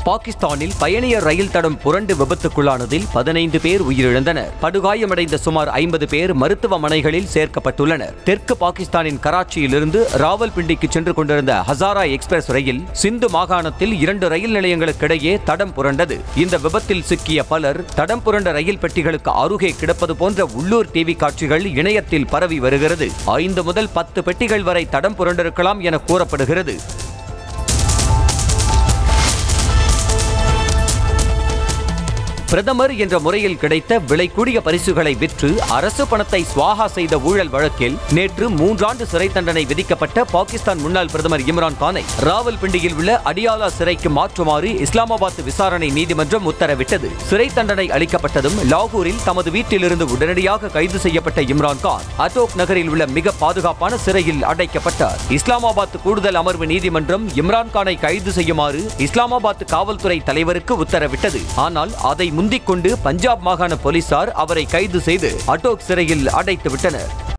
பாகிஸ்தானில் பயணியர் ரயில் தடம் புரண்டு விபத்துக்குள்ளானதில் பதினைந்து பேர் உயிரிழந்தனர் படுகாயமடைந்த சுமார் ஐம்பது பேர் மருத்துவமனைகளில் சேர்க்கப்பட்டுள்ளனர் தெற்கு பாகிஸ்தானின் கராச்சியிலிருந்து ராவல்பிண்டிக்கு சென்று கொண்டிருந்த ஹசாரா எக்ஸ்பிரஸ் ரயில் சிந்து மாகாணத்தில் இரண்டு ரயில் நிலையங்களுக்கிடையே தடம் புரண்டது இந்த விபத்தில் சிக்கிய பலர் தடம் புரண்ட ரயில் பெட்டிகளுக்கு அருகே கிடப்பது போன்ற உள்ளூர் டிவி காட்சிகள் இணையத்தில் பரவி வருகிறது ஐந்து முதல் பத்து பெட்டிகள் வரை தடம் புரண்டிருக்கலாம் என கூறப்படுகிறது பிரதமர் என்ற முறையில் கிடைத்த விலை கூடிய பரிசுகளை விற்று அரசு பணத்தை ஸ்வாகா செய்த ஊழல் வழக்கில் நேற்று மூன்றாண்டு சிறை தண்டனை விதிக்கப்பட்ட பாகிஸ்தான் முன்னாள் பிரதமர் இம்ரான் கானை ராவல்பிண்டியில் உள்ள அடியாலா சிறைக்கு மாற்றுமாறு இஸ்லாமாபாத் விசாரணை நீதிமன்றம் உத்தரவிட்டது சிறை தண்டனை அளிக்கப்பட்டதும் லாகூரில் தமது வீட்டிலிருந்து உடனடியாக கைது செய்யப்பட்ட இம்ரான் கான் அட்டோக் நகரில் உள்ள மிக பாதுகாப்பான சிறையில் அடைக்கப்பட்டார் இஸ்லாமாபாத் கூடுதல் அமர்வு நீதிமன்றம் இம்ரான் கானை கைது செய்யுமாறு இஸ்லாமாபாத் காவல்துறை தலைவருக்கு உத்தரவிட்டது ஆனால் அதை முந்திக் கொண்டு பஞ்சாப் மாகாண போலீசார் அவரை கைது செய்து அட்டோக் சிறையில் அடைத்து விட்டனர்